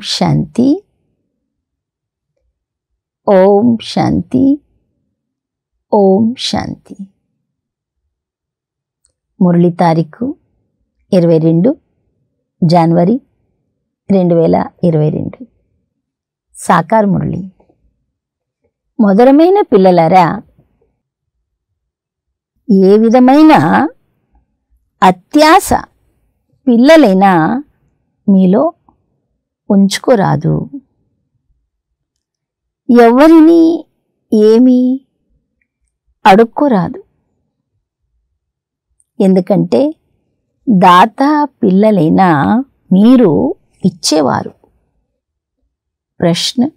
శాంతి ఓం శాంతి ఓం శాంతి మురళి తారీఖు ఇరవై రెండు జనవరి రెండు వేల ఇరవై రెండు సాకార్ మురళి మధురమైన పిల్లలరా ఏ విధమైన అత్యాస పిల్లలైనా మీలో ఉంచుకోరాదు ఎవరిని ఏమీ అడుక్కోరాదు ఎందుకంటే దాత పిల్లలైన మీరు ఇచ్చేవారు ప్రశ్న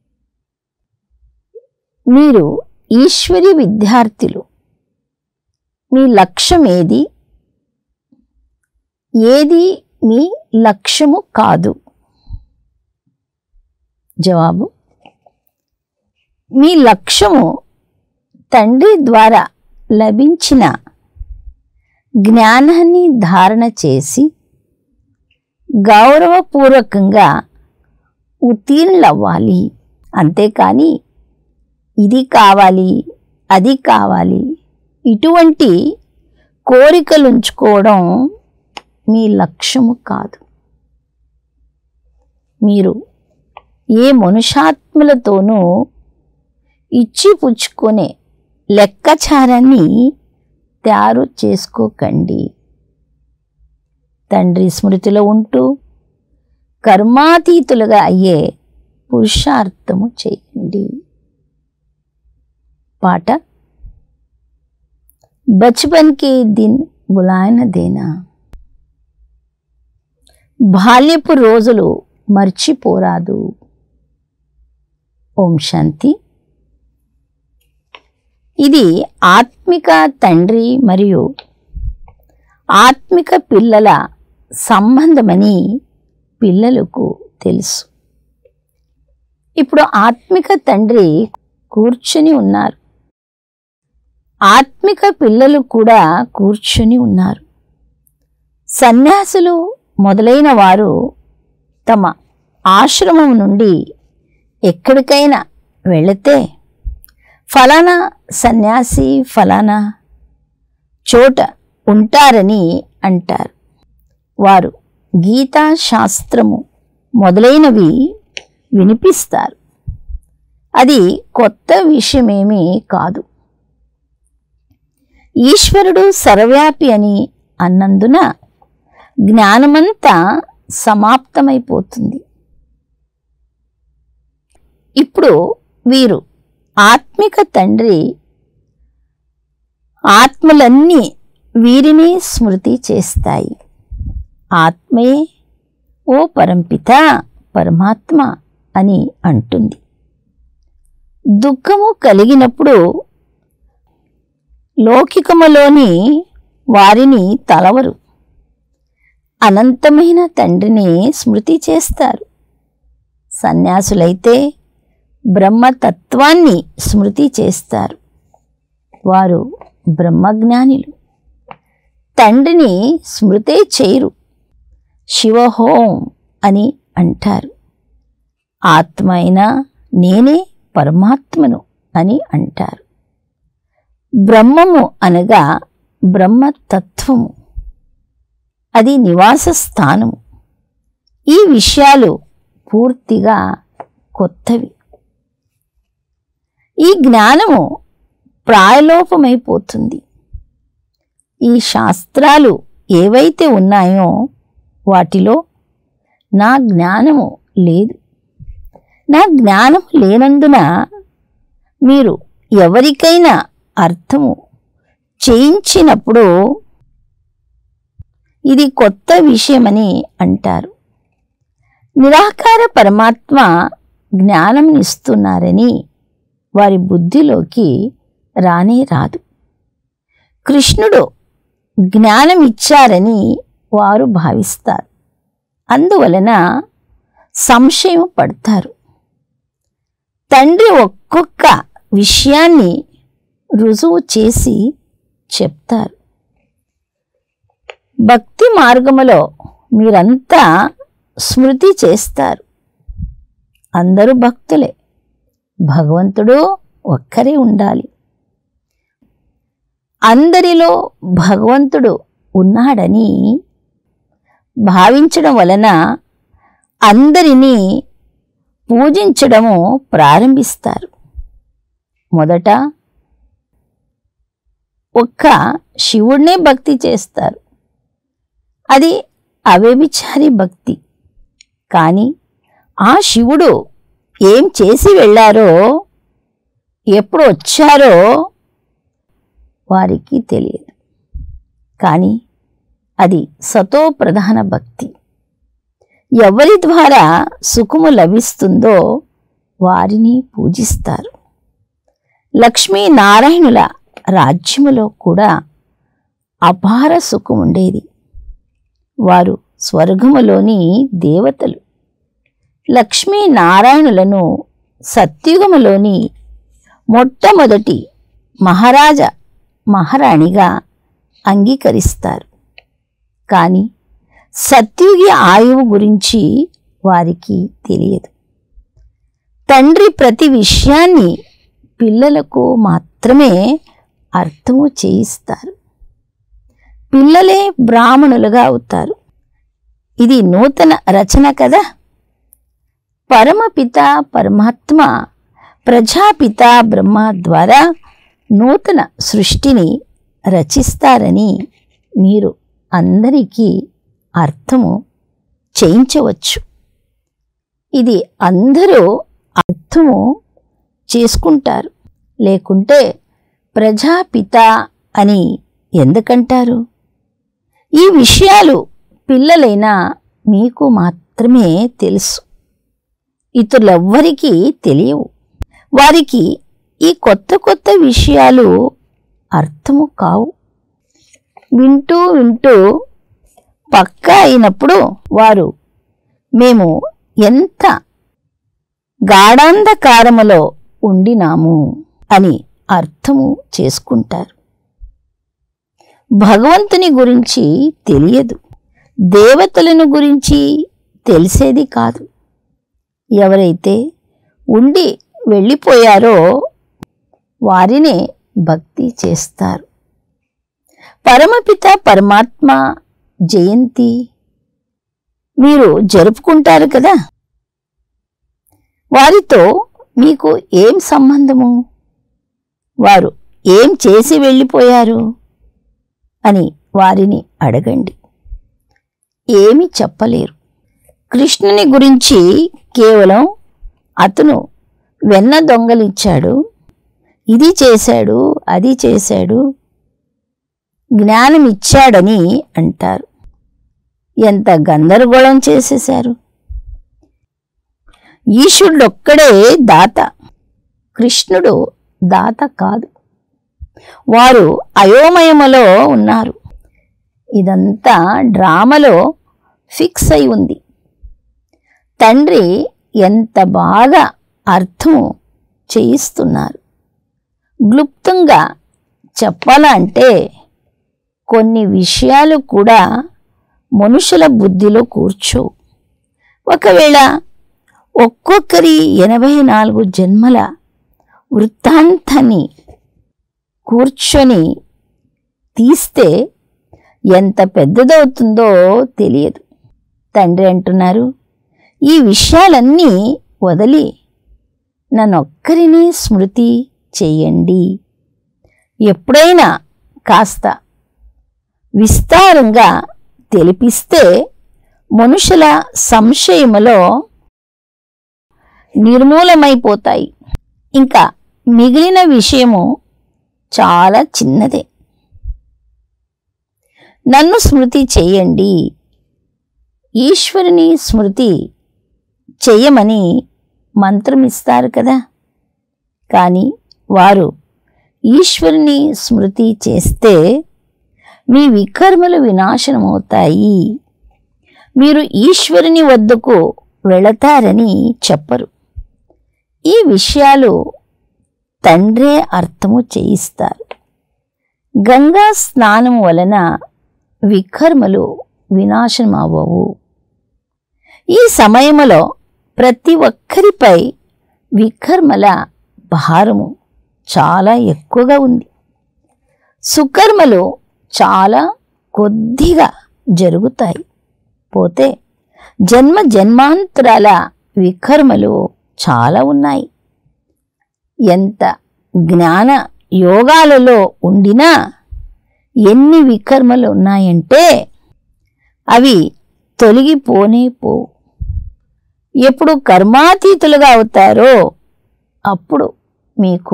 మీరు ఈశ్వరి విద్యార్థులు మీ లక్ష్యం ఏది ఏది మీ లక్ష్యము కాదు జవాబు మీ లక్ష్యము తండ్రి ద్వారా లభించిన జ్ఞానాన్ని ధారణ చేసి గౌరవపూర్వకంగా ఉత్తీర్ణులవ్వాలి అంతేకాని ఇది కావాలి అది కావాలి ఇటువంటి కోరికలుంచుకోవడం మీ లక్ష్యము కాదు మీరు ఏ మనుషాత్ములతోనూ ఇచ్చి పుచ్చుకునే లెక్కచారాన్ని తయారు చేసుకోకండి తండ్రి స్మృతిలో ఉంటూ కర్మాతీతులుగా అయ్యే పురుషార్థము చేయండి పాట బచ్పన్ కే దిన్ బులాయన దేనా బాల్యపు రోజులు మర్చిపోరాదు ఓం శాంతి ఇది ఆత్మిక తండ్రి మరియు ఆత్మిక పిల్లల సంబంధమని పిల్లలకు తెలుసు ఇప్పుడు ఆత్మిక తండ్రి కూర్చుని ఉన్నారు ఆత్మిక పిల్లలు కూడా కూర్చుని ఉన్నారు సన్యాసులు మొదలైన వారు తమ ఆశ్రమం నుండి ఎక్కడికైనా వెళితే ఫలానా సన్యాసి ఫలానా చోట ఉంటారని అంటారు వారు గీతా శాస్త్రము మొదలైనవి వినిపిస్తారు అది కొత్త విషయమేమీ కాదు ఈశ్వరుడు సర్వవ్యాపి అని అన్నందున జ్ఞానమంతా సమాప్తమైపోతుంది ఇప్పుడు వీరు ఆత్మిక తండ్రి ఆత్మలన్నీ వీరిని స్మృతి చేస్తాయి ఆత్మే ఓ పరంపిత పరమాత్మ అని అంటుంది దుఃఖము కలిగినప్పుడు లౌకికములోని వారిని తలవరు అనంతమైన తండ్రిని స్మృతి చేస్తారు సన్యాసులైతే బ్రహ్మతత్వాన్ని స్మృతి చేస్తారు వారు బ్రహ్మజ్ఞానిలు తండ్రిని స్మృతే చేయరు శివహోం అని అంటారు ఆత్మ అయినా నేనే పరమాత్మను అని అంటారు బ్రహ్మము అనగా బ్రహ్మతత్వము అది నివాస స్థానము ఈ విషయాలు పూర్తిగా కొత్తవి ఈ జ్ఞానము ప్రాయలోపమైపోతుంది ఈ శాస్త్రాలు ఏవైతే ఉన్నాయో వాటిలో నా జ్ఞానము లేదు నా జ్ఞానం లేనందున మీరు ఎవరికైనా అర్థము చేయించినప్పుడు ఇది కొత్త విషయమని అంటారు నిరాకార పరమాత్మ జ్ఞానం ఇస్తున్నారని వారి బుద్ధిలోకి రానే రాదు కృష్ణుడు జ్ఞానం ఇచ్చారని వారు భావిస్తారు అందువలన సంశయం పడతారు తండ్రి ఒక్కొక్క విషయాన్ని రుజువు చేసి చెప్తారు భక్తి మార్గములో మీరంతా స్మృతి చేస్తారు అందరూ భక్తులే భగవంతుడు ఒక్కరే ఉండాలి అందరిలో భగవంతుడు ఉన్నాడని భావించడం వలన అందరినీ పూజించడము ప్రారంభిస్తారు మొదట ఒక్క శివుడినే భక్తి చేస్తారు అది అవ్యభిచారి భక్తి కానీ ఆ శివుడు ఏం చేసి వెళ్ళారో ఎప్పుడు వచ్చారో వారికి తెలియదు కానీ అది సతో ప్రధాన భక్తి ఎవరి ద్వారా సుఖము లభిస్తుందో వారిని పూజిస్తారు లక్ష్మీనారాయణుల రాజ్యములో కూడా అపార సుఖం ఉండేది వారు స్వర్గములోని దేవతలు లక్ష్మీనారాయణులను సత్యుగములోని మొట్టమొదటి మహారాజ మహారాణిగా అంగీకరిస్తారు కానీ సత్యుగి ఆయువు గురించి వారికి తెలియదు తండ్రి ప్రతి విషయాన్ని పిల్లలకు మాత్రమే అర్థము చేయిస్తారు పిల్లలే బ్రాహ్మణులుగా అవుతారు ఇది నూతన రచన కదా పరమపిత పరమాత్మ ప్రజాపిత బ్రహ్మ ద్వారా నూతన సృష్టిని రచిస్తారని మీరు అందరికీ అర్థము చేయించవచ్చు ఇది అందరూ అర్థము చేసుకుంటారు లేకుంటే ప్రజాపిత అని ఎందుకంటారు ఈ విషయాలు పిల్లలైనా మీకు మాత్రమే తెలుసు ఇతరులెవ్వరికీ తెలియవు వారికి ఈ కొత్త కొత్త విషయాలు అర్థము కావు వింటూ వింటూ పక్కా అయినప్పుడు వారు మేము ఎంత గాఢాంధకారములో ఉండినాము అని అర్థము చేసుకుంటారు భగవంతుని గురించి తెలియదు దేవతలను గురించి తెలిసేది కాదు ఎవరైతే ఉండి వెళ్ళిపోయారో వారినే భక్తి చేస్తారు పరమపిత పరమాత్మ జయంతి మీరు జరుపుకుంటారు కదా వారితో మీకు ఏం సంబంధము వారు ఏం చేసి వెళ్ళిపోయారు అని వారిని అడగండి ఏమి చెప్పలేరు కృష్ణుని గురించి కేవలం అతను వెన్న దొంగలిచ్చాడు ఇది చేశాడు అది చేశాడు జ్ఞానం ఇచ్చాడని అంటారు ఎంత గందరగోళం చేసేశారు ఈశ్వరుడొక్కడే దాత కృష్ణుడు దాత కాదు వారు అయోమయములో ఉన్నారు ఇదంతా డ్రామాలో ఫిక్స్ అయి ఉంది తండ్రి ఎంత బాగా అర్థము చేయిస్తున్నారు క్లుప్తంగా చెప్పాలంటే కొన్ని విషయాలు కూడా మనుషుల బుద్ధిలో కూర్చో ఒకవేళ ఒక్కొక్కరి ఎనభై నాలుగు జన్మల వృత్తాంతాన్ని కూర్చొని తీస్తే ఎంత పెద్దదవుతుందో తెలియదు తండ్రి అంటున్నారు ఈ విషయాలన్నీ వదిలి నన్నొక్కరిని స్మృతి చేయండి ఎప్పుడైనా కాస్త విస్తారంగా తెలిపిస్తే మనుషుల సంశయములో నిర్మూలమైపోతాయి ఇంకా మిగిలిన విషయము చాలా చిన్నదే నన్ను స్మృతి చేయండి ఈశ్వరుని స్మృతి చెయ్యమని మంత్రం ఇస్తారు కదా కానీ వారు ఈశ్వరుని స్మృతి చేస్తే మీ వికర్మలు వినాశనమవుతాయి మీరు ఈశ్వరుని వద్దకు వెళతారని చెప్పరు ఈ విషయాలు తండ్రే అర్థము చేయిస్తారు గంగా స్నానం వలన వికర్మలు వినాశనం అవ్వవు ఈ సమయంలో ప్రతి ఒక్కరిపై వికర్మల భారము చాలా ఎక్కువగా ఉంది సుకర్మలు చాలా కొద్దిగా జరుగుతాయి పోతే జన్మ జన్మాంతరాల వికర్మలు చాలా ఉన్నాయి ఎంత జ్ఞాన యోగాలలో ఉండినా ఎన్ని వికర్మలు ఉన్నాయంటే అవి తొలగిపోనే పో ఎప్పుడు కర్మాతీతులుగా అవుతారో అప్పుడు మీకు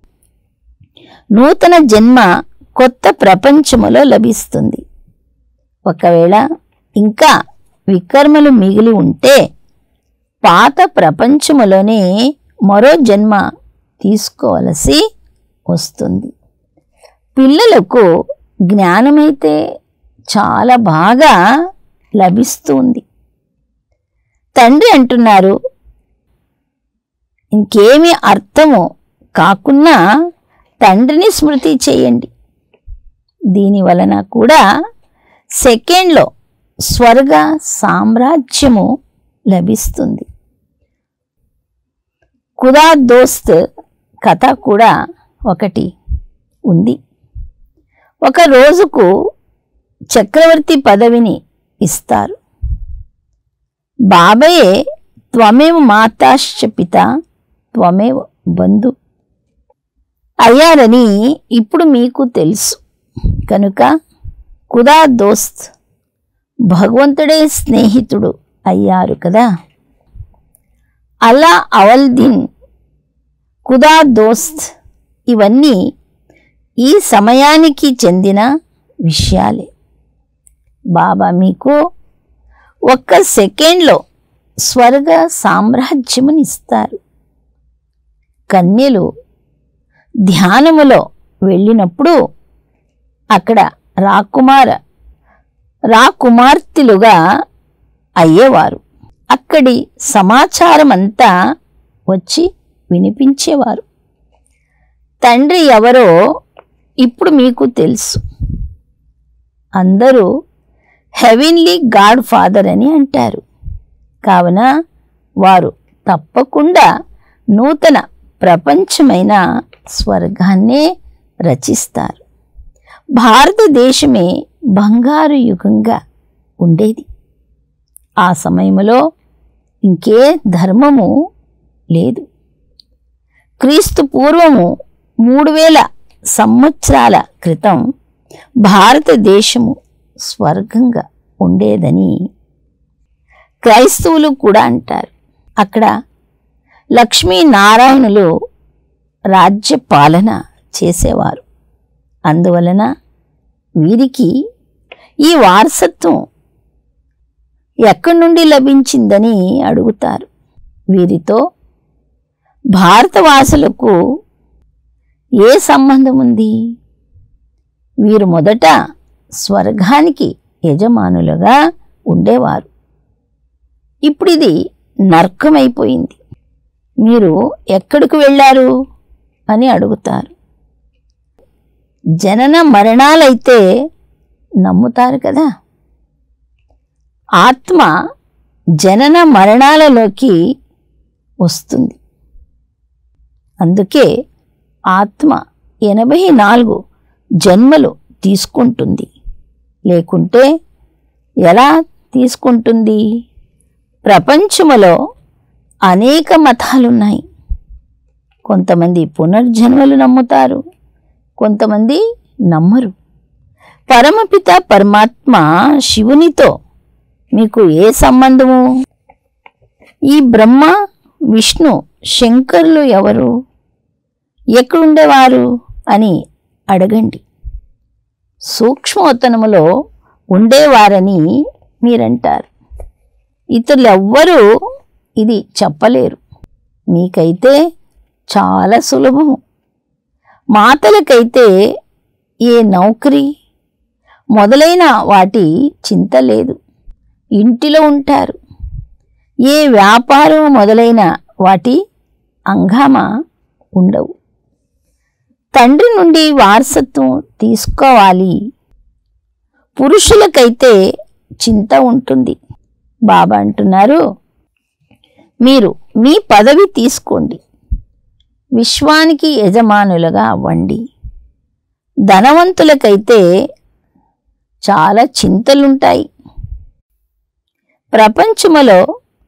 నూతన జన్మ కొత్త ప్రపంచములో లభిస్తుంది ఒకవేళ ఇంకా వికర్మలు మిగిలి ఉంటే పాత ప్రపంచములోనే మరో జన్మ తీసుకోవలసి వస్తుంది పిల్లలకు జ్ఞానమైతే చాలా బాగా లభిస్తుంది తండ్రి అంటున్నారు ఇంకేమీ అర్థము కాకున్నా తండ్రిని స్మృతి చేయండి దీని వలన కూడా సెకండ్లో స్వర్గ సామ్రాజ్యము లభిస్తుంది కుదా దోస్త్ కథ కూడా ఒకటి ఉంది ఒక రోజుకు చక్రవర్తి పదవిని ఇస్తారు బాబయే త్వమేవ మాతాశ్చ పిత త్వమేవ బంధు అయ్యారని ఇప్పుడు మీకు తెలుసు కనుక కుదా దోస్త్ భగవంతుడే స్నేహితుడు అయ్యారు కదా అలా అవల్దీన్ కుదా దోస్త్ ఇవన్నీ ఈ సమయానికి చెందిన విషయాలే బాబా మీకు ఒక్క సెకండ్లో స్వర్గ సామ్రాజ్యమునిస్తారు కన్యలు ధ్యానములో వెళ్ళినప్పుడు అక్కడ రాకుమార రాకుమార్తెలుగా అయ్యేవారు అక్కడి సమాచారం అంతా వచ్చి వినిపించేవారు తండ్రి ఎవరో ఇప్పుడు మీకు తెలుసు అందరూ హెవెన్లీ గాడ్ ఫాదర్ అని అంటారు కావున వారు తప్పకుండా నూతన ప్రపంచమైన స్వర్గాన్నే రచిస్తారు భారతదేశమే బంగారు యుగంగా ఉండేది ఆ సమయంలో ఇంకే ధర్మము లేదు క్రీస్తు పూర్వము మూడు వేల సంవత్సరాల క్రితం భారతదేశము స్వర్గంగా ఉండేదని క్రైస్తవులు కూడా అంటారు అక్కడ లక్ష్మీనారాయణులు రాజ్య పాలన చేసేవారు అందువలన వీరికి ఈ వారసత్వం ఎక్కడి నుండి లభించిందని అడుగుతారు వీరితో భారతవాసులకు ఏ సంబంధం ఉంది వీరు మొదట స్వర్గానికి యజమానులుగా ఉండేవారు ఇప్పుడు ఇది నర్కమైపోయింది మీరు ఎక్కడికి వెళ్ళారు అని అడుగుతారు జనన మరణాలైతే నమ్ముతారు కదా ఆత్మ జనన మరణాలలోకి వస్తుంది అందుకే ఆత్మ ఎనభై నాలుగు జన్మలు తీసుకుంటుంది లేకుంటే ఎలా తీసుకుంటుంది ప్రపంచములో అనేక మతాలున్నాయి కొంతమంది పునర్జన్మలు నమ్ముతారు కొంతమంది నమ్మరు పరమపిత పరమాత్మ శివునితో మీకు ఏ సంబంధము ఈ బ్రహ్మ విష్ణు శంకరులు ఎవరు ఎక్కడుండేవారు అని అడగండి సూక్ష్మోత్తనములో ఉండేవారని మీరంటారు ఇతరులెవ్వరూ ఇది చెప్పలేరు మీకైతే చాలా సులభము మాతలకైతే ఏ నౌకరీ మొదలైన వాటి చింత లేదు ఇంటిలో ఉంటారు ఏ వ్యాపారం మొదలైన వాటి అంగామా ఉండవు తండ్రి నుండి వారసత్వం తీసుకోవాలి పురుషులకైతే చింత ఉంటుంది బాబా అంటున్నారు మీరు మీ పదవి తీసుకోండి విశ్వానికి యజమానులుగా అవ్వండి ధనవంతులకైతే చాలా చింతలుంటాయి ప్రపంచములో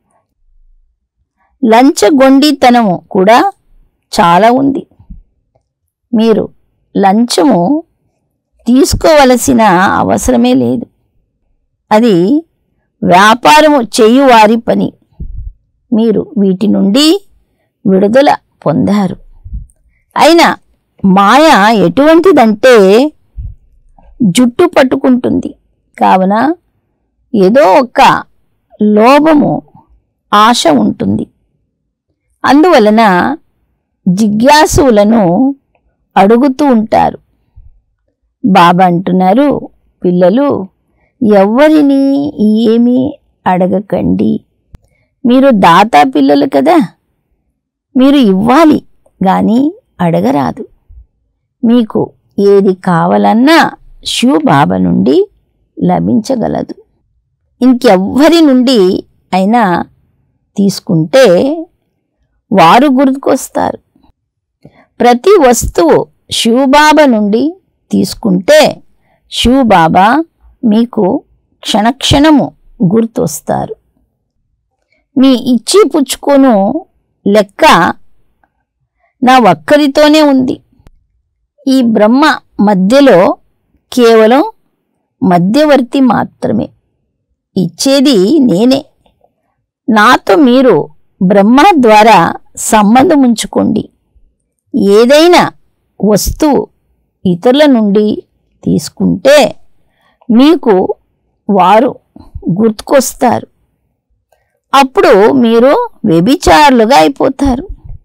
లంచగొండితనము కూడా చాలా ఉంది మీరు లంచము తీసుకోవలసిన అవసరమే లేదు అది వ్యాపారము చేయువారి పని మీరు వీటి నుండి విడుదల పొందారు అయినా మాయ ఎటువంటిదంటే జుట్టు పట్టుకుంటుంది కావున ఏదో ఒక లోభము ఆశ ఉంటుంది అందువలన జిజ్ఞాసులను అడుగుతూ ఉంటారు బాబా అంటున్నారు పిల్లలు ఎవ్వరిని ఏమీ అడగకండి మీరు దాతా పిల్లలు కదా మీరు ఇవ్వాలి కానీ అడగరాదు మీకు ఏది కావాలన్నా శివ బాబా నుండి లభించగలదు ఇంకెవ్వరి నుండి అయినా తీసుకుంటే వారు గుర్తుకొస్తారు ప్రతి వస్తువు శివబాబా నుండి తీసుకుంటే శివబాబా మీకు క్షణక్షణము గుర్తొస్తారు మీ ఇచ్చి పుచ్చుకోను లెక్క నా ఒక్కరితోనే ఉంది ఈ బ్రహ్మ మధ్యలో కేవలం మధ్యవర్తి మాత్రమే ఇచ్చేది నేనే నాతో మీరు బ్రహ్మ ద్వారా సంబంధం ఉంచుకోండి ఏదైనా వస్తువు ఇతరుల నుండి తీసుకుంటే మీకు వారు గుర్తుకొస్తారు అప్పుడు మీరు వ్యభిచారులుగా అయిపోతారు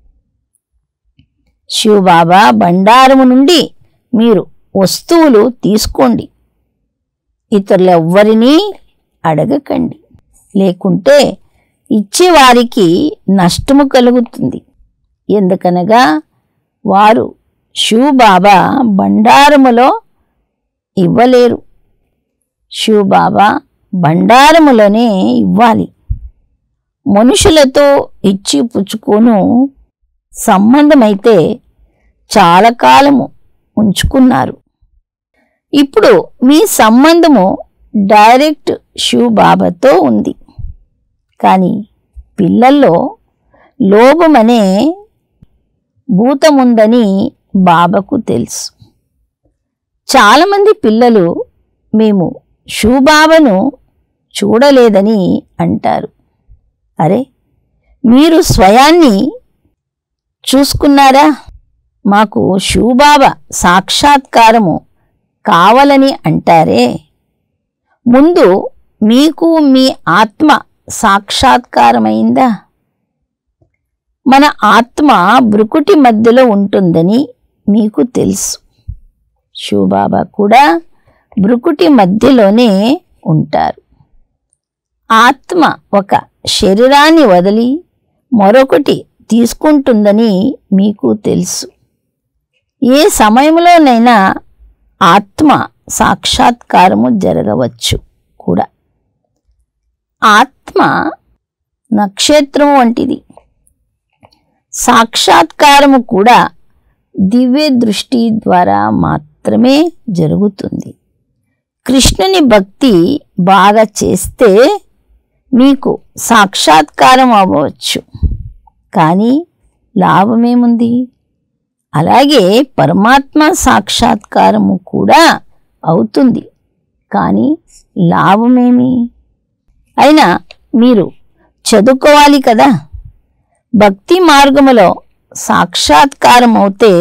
శివబాబా బండారము నుండి మీరు వస్తువులు తీసుకోండి ఇతరులెవ్వరినీ అడగకండి లేకుంటే ఇచ్చేవారికి నష్టము కలుగుతుంది ఎందుకనగా వారు శివబాబా బండారములో ఇవ్వలేరు శివబాబా బండారములోనే ఇవ్వాలి మనుషులతో ఇచ్చి పుచ్చుకోను సంబంధమైతే చాలా కాలము ఉంచుకున్నారు ఇప్పుడు మీ సంబంధము డైరెక్ట్ శివ్ బాబాతో ఉంది కానీ పిల్లల్లో లోభమనే భూతముందని బాబాకు తెలుసు చాలామంది పిల్లలు మేము శివబాబాను చూడలేదని అంటారు అరే మీరు స్వయాన్ని చూసుకున్నారా మాకు శివబాబా సాక్షాత్కారము కావాలని అంటారే ముందు మీకు మీ ఆత్మ సాక్షాత్కారమైందా మన ఆత్మ బ్రుకుటి మధ్యలో ఉంటుందని మీకు తెలుసు శివబాబా కూడా బ్రుకుటి మధ్యలోనే ఉంటారు ఆత్మ ఒక శరీరాన్ని వదిలి మరొకటి తీసుకుంటుందని మీకు తెలుసు ఏ సమయంలోనైనా ఆత్మ సాక్షాత్కారము జరగవచ్చు కూడా ఆత్మ నక్షత్రం వంటిది సాక్షాత్కారము కూడా దివ్య దృష్టి ద్వారా మాత్రమే జరుగుతుంది కృష్ణుని భక్తి బాగా చేస్తే మీకు సాక్షాత్కారం అవ్వవచ్చు కానీ లాభమేముంది అలాగే పరమాత్మ సాక్షాత్కారము కూడా అవుతుంది కానీ లాభమేమి అయినా మీరు చదువుకోవాలి కదా భక్తి మార్గములో సాక్షాత్కారం అవుతే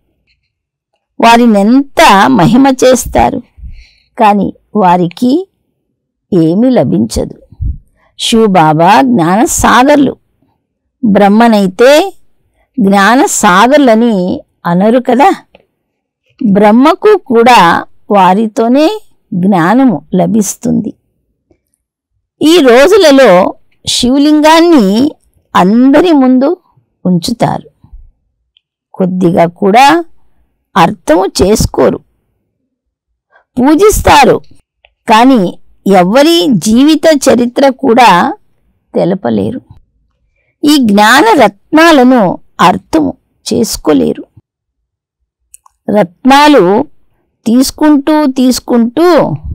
వారినెంత మహిమ చేస్తారు కానీ వారికి ఏమీ లభించదు శివబాబా జ్ఞానసాగర్లు బ్రహ్మనైతే జ్ఞానసాగర్లని అనరు కదా బ్రహ్మకు కూడా వారితోనే జ్ఞానము లభిస్తుంది ఈ రోజులలో శివలింగాన్ని అందరి ముందు ఉంచుతారు కొద్దిగా కూడా అర్థము చేసుకోరు పూజిస్తారు కానీ ఎవరి జీవిత చరిత్ర కూడా తెలపలేరు ఈ జ్ఞాన రత్నాలను అర్థము చేసుకోలేరు రత్నాలు తీసుకుంటూ తీసుకుంటూ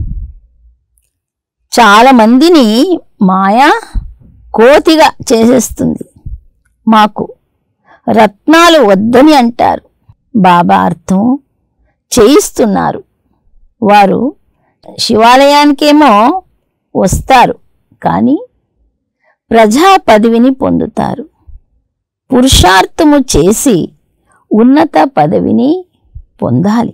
చాలా మందిని మాయా కోతిగా చేసేస్తుంది మాకు రత్నాలు వద్దని అంటారు బాబా అర్థం చేయిస్తున్నారు వారు శివాలయానికేమో వస్తారు కానీ ప్రజా పదవిని పొందుతారు పురుషార్థము చేసి ఉన్నత పదవిని పొందాలి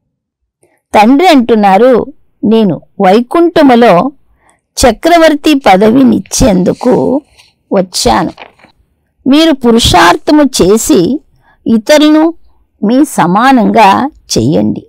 తండ్రి అంటున్నారు నేను వైకుంఠములో చక్రవర్తి పదవినిచ్చేందుకు వచ్చాను మీరు పురుషార్థము చేసి ఇతరులను మీ సమానంగా చెయ్యండి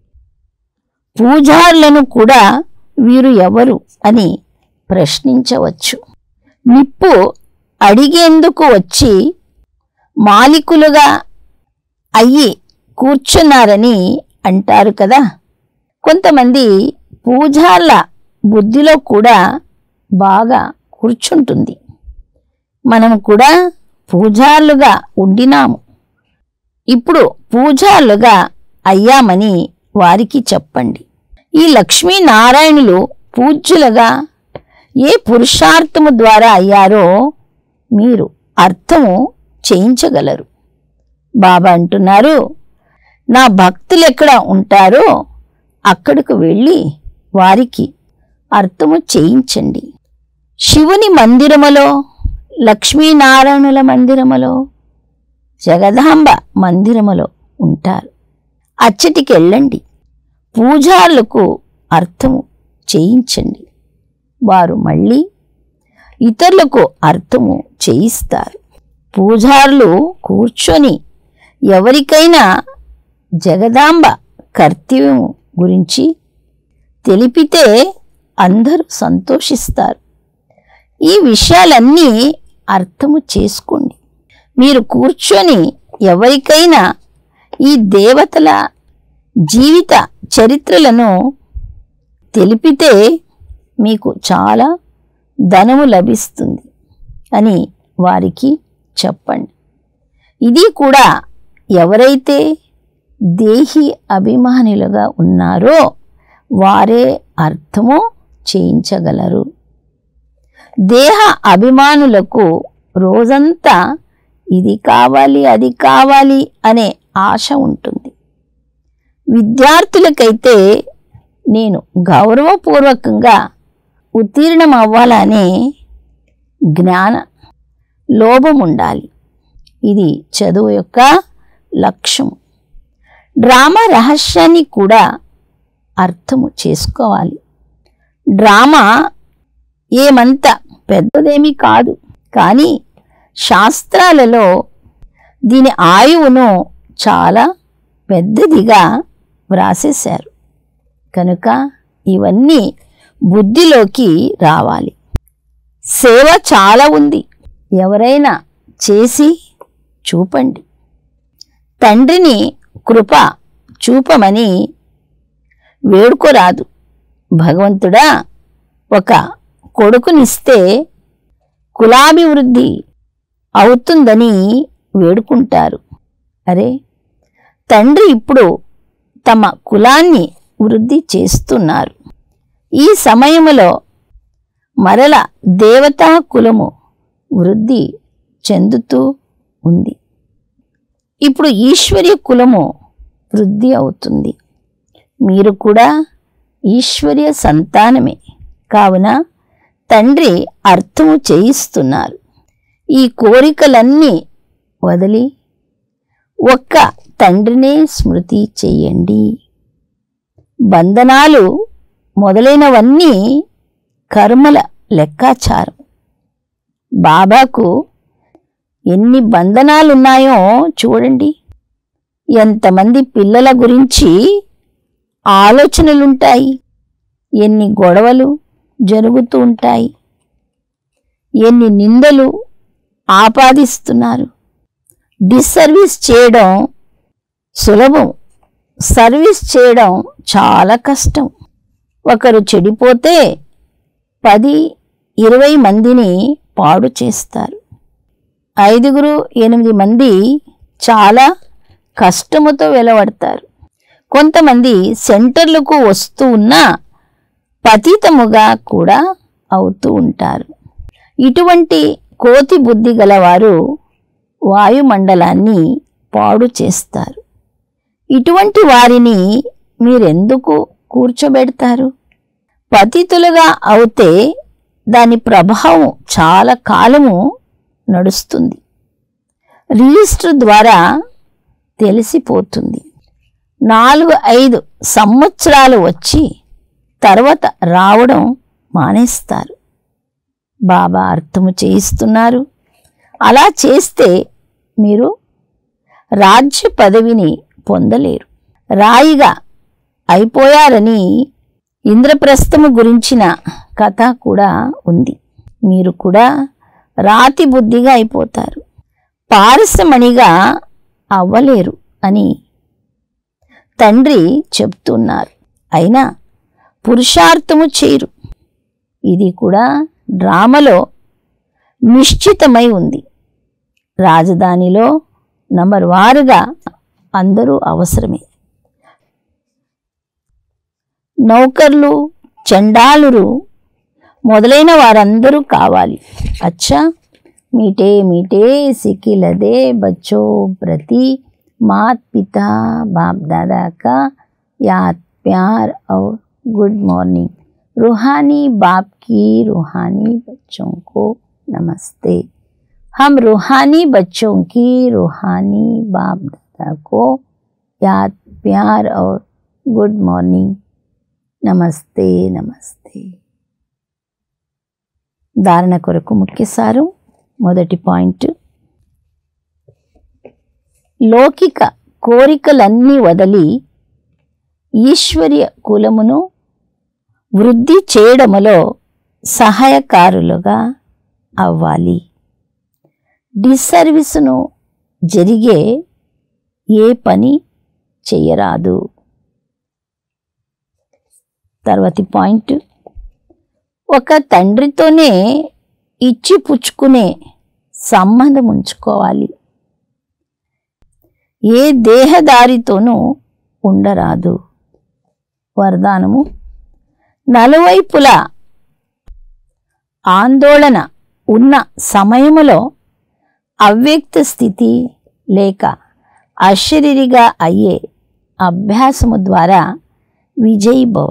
పూజారులను కూడా వీరు ఎవరు అని ప్రశ్నించవచ్చు నిప్పు అడిగేందుకు వచ్చి మాలికులుగా అయ్యి కూర్చున్నారని అంటారు కదా కొంతమంది పూజార్ల బుద్ధిలో కూడా బాగా కూర్చుంటుంది మనం కూడా పూజార్లుగా ఉండినాము ఇప్పుడు పూజార్లుగా అయ్యామని వారికి చెప్పండి ఈ లక్ష్మీనారాయణులు పూజ్యులుగా ఏ పురుషార్థము ద్వారా అయ్యారో మీరు అర్థము చేయించగలరు బాబా అంటున్నారు నా భక్తులు ఎక్కడ ఉంటారో అక్కడకు వెళ్ళి వారికి అర్థము చేయించండి శివుని మందిరములో లక్ష్మీనారాయణుల మందిరములో జగదాంబ మందిరములో ఉంటారు అచ్చటికి వెళ్ళండి పూజారులకు అర్థము చేయించండి వారు మళ్ళీ ఇతరులకు అర్థము చేయిస్తారు పూజారులు కూర్చొని ఎవరికైనా జగదాంబ కర్తవ్యము గురించి తెలిపితే అందరూ సంతోషిస్తారు ఈ విషయాలన్నీ అర్థము చేసుకోండి మీరు కూర్చొని ఎవరికైనా ఈ దేవతల జీవిత చరిత్రలను తెలిపితే మీకు చాలా ధనము లభిస్తుంది అని వారికి చెప్పండి ఇది కూడా ఎవరైతే దేహి అభిమానులుగా ఉన్నారో వారే అర్థము చేయించగలరు దేహ అభిమానులకు రోజంతా ఇది కావాలి అది కావాలి అనే ఆశ ఉంటుంది విద్యార్థులకైతే నేను గౌరవపూర్వకంగా ఉత్తీర్ణం అవ్వాలనే జ్ఞాన లోభం ఉండాలి ఇది చదువు యొక్క లక్ష్యం డ్రామా రహస్యాన్ని కూడా అర్థము చేసుకోవాలి డ్రామా ఏమంత పెద్దదేమీ కాదు కానీ శాస్త్రాలలో దీని ఆయువును చాలా పెద్దదిగా వ్రాసేశారు కనుక ఇవన్నీ బుద్ధిలోకి రావాలి సేవ చాలా ఉంది ఎవరైనా చేసి చూపండి తండ్రిని కృప చూపమని వేడుకోరాదు భగవంతుడా ఒక కొడుకునిస్తే కులాభివృద్ధి అవుతుందని వేడుకుంటారు అరే తండ్రి ఇప్పుడు తమ కులాన్ని వృద్ధి చేస్తున్నారు ఈ సమయములో మరల దేవతా కులము వృద్ధి చెందుతూ ఉంది ఇప్పుడు ఈశ్వర్య కులము వృద్ధి అవుతుంది మీరు కూడా ఈశ్వర్య సంతానమే కావున తండ్రి అర్థము చేయిస్తున్నారు ఈ కోరికలన్నీ వదిలి ఒక్క తండ్రినే స్మృతి చెయ్యండి బంధనాలు మొదలైనవన్నీ కర్మల లెక్కాచారం బాబాకు ఎన్ని బంధనాలున్నాయో చూడండి ఎంతమంది పిల్లల గురించి ఆలోచనలుంటాయి ఎన్ని గొడవలు జరుగుతూ ఉంటాయి ఎన్ని నిందలు ఆపాదిస్తున్నారు డిస్సర్వీస్ చేయడం సులభం సర్వీస్ చేయడం చాలా కష్టం ఒకరు చెడిపోతే పది ఇరవై మందిని పాడు చేస్తారు ఐదుగురు ఎనిమిది మంది చాలా కష్టముతో వెలవడతారు కొంతమంది సెంటర్లకు వస్తూ ఉన్నా పతితముగా కూడా అవుతూ ఉంటారు ఇటువంటి కోతి బుద్ధి గలవారు వాయుమండలాన్ని పాడు చేస్తారు ఇటువంటి వారిని మీరెందుకు కూర్చోబెడతారు పతితులుగా అవుతే దాని ప్రభావం చాలా కాలము నడుస్తుంది రిజిస్టర్ ద్వారా తెలిసిపోతుంది నాలుగు ఐదు సంవత్సరాలు వచ్చి తర్వాత రావడం మానేస్తారు బాబా అర్థము చేయిస్తున్నారు అలా చేస్తే మీరు రాజ్య పదవిని పొందలేరు రాయిగా అయిపోయారని ఇంద్రప్రస్థము గురించిన కథ కూడా ఉంది మీరు కూడా రాతి బుద్ధిగా అయిపోతారు పారసమణిగా అవ్వలేరు అని తండ్రి చెప్తున్నారు అయినా పురుషార్థము చేయరు ఇది కూడా డ్రామలో నిశ్చితమై ఉంది రాజధానిలో నంబర్ వారుగా అందరూ అవసరమే నౌకర్లు చండాలురు మొదలైన వారందరూ కావాలి అచ్చా మీటే మీటే సిక్కిలదే బచ్చో ప్రతి मात पिता बाप दादा का याद प्यार और गुड मॉर्निंग रूहानी बाप की रूहानी बच्चों को नमस्ते हम रूहानी बच्चों की रूहानी बाप दादा को याद प्यार और गुड मॉर्निंग నమస్తే నమస్తే ధారణ కొరకు ముఖ్య సారం మొదటి పాయింట్ లౌకిక కోరికలన్నీ వదిలి ఈశ్వర్య కులమును వృద్ధి చేయడములో సహాయకారులుగా అవ్వాలి డిసర్వీసును జరిగే ఏ పని చేయరాదు తర్వాతి పాయింట్ ఒక తండ్రితోనే ఇచ్చి పుచ్చుకునే సంబంధం ఉంచుకోవాలి ఏ దేహదారితోనూ ఉండరాదు వరదానము నలువైపుల ఆందోళన ఉన్న సమయములో అవ్యక్త స్థితి లేక అశరీరిగా అయ్యే అభ్యాసము ద్వారా విజయీ భవ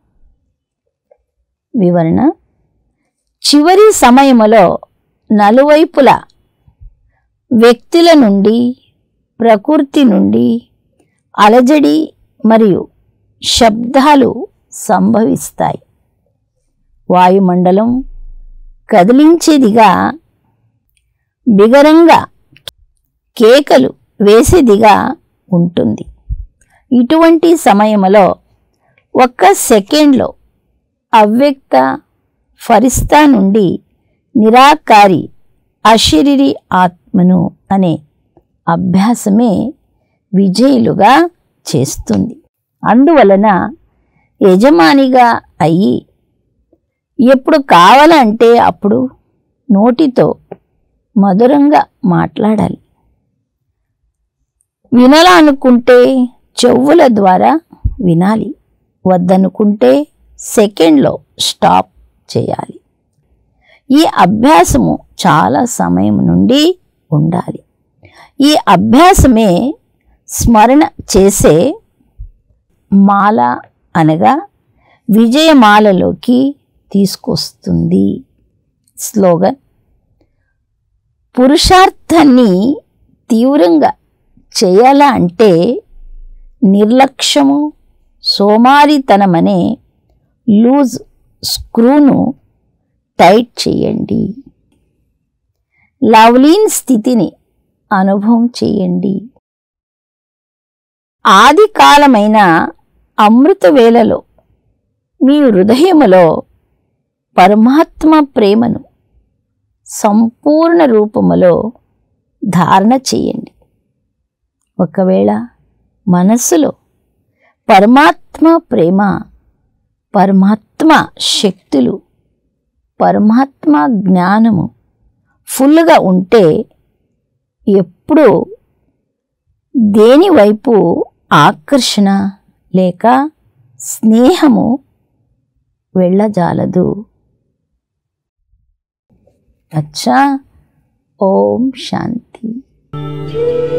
వివరణ చివరి సమయములో నలువైపుల వ్యక్తుల నుండి ప్రకృతి నుండి అలజడి మరియు శబ్దాలు సంభవిస్తాయి వాయుమండలం కదిలించేదిగా బిగరంగా కేకలు వేసేదిగా ఉంటుంది ఇటువంటి సమయంలో ఒక్క సెకండ్లో అవ్యక్త ఫరిస్తా నుండి నిరాకారి అశరీరి ఆత్మను అనే అభ్యాసమే విజయులుగా చేస్తుంది అందువలన యజమానిగా అయ్యి ఎప్పుడు కావాలంటే అప్పుడు నోటితో మధురంగా మాట్లాడాలి వినాలనుకుంటే చెవుల ద్వారా వినాలి వద్దనుకుంటే సెకండ్లో స్టాప్ చేయాలి ఈ అభ్యాసము చాలా సమయం నుండి ఉండాలి ఈ అభ్యాసమే స్మరణ చేసే మాల అనగా విజయమాలలోకి తీసుకొస్తుంది స్లోగన్ పురుషార్థాన్ని తీవ్రంగా చేయాలా అంటే నిర్లక్ష్యము సోమారితనమనే లూజ్ స్క్రూను టైట్ చేయండి లవ్లీన్ స్థితిని అనుభవం చేయండి ఆది కాలమైన అమృత వేళలో మీ హృదయములో పరమాత్మ ప్రేమను సంపూర్ణ రూపములో ధారణ చేయండి ఒకవేళ మనస్సులో పరమాత్మ ప్రేమ పరమాత్మ శక్తులు పరమాత్మ జ్ఞానము ఫుల్గా ఉంటే ఎప్పుడు దేని వైపు ఆకర్షణ లేక స్నేహము వెళ్ళజాలదు అచ్చా ఓం శాంతి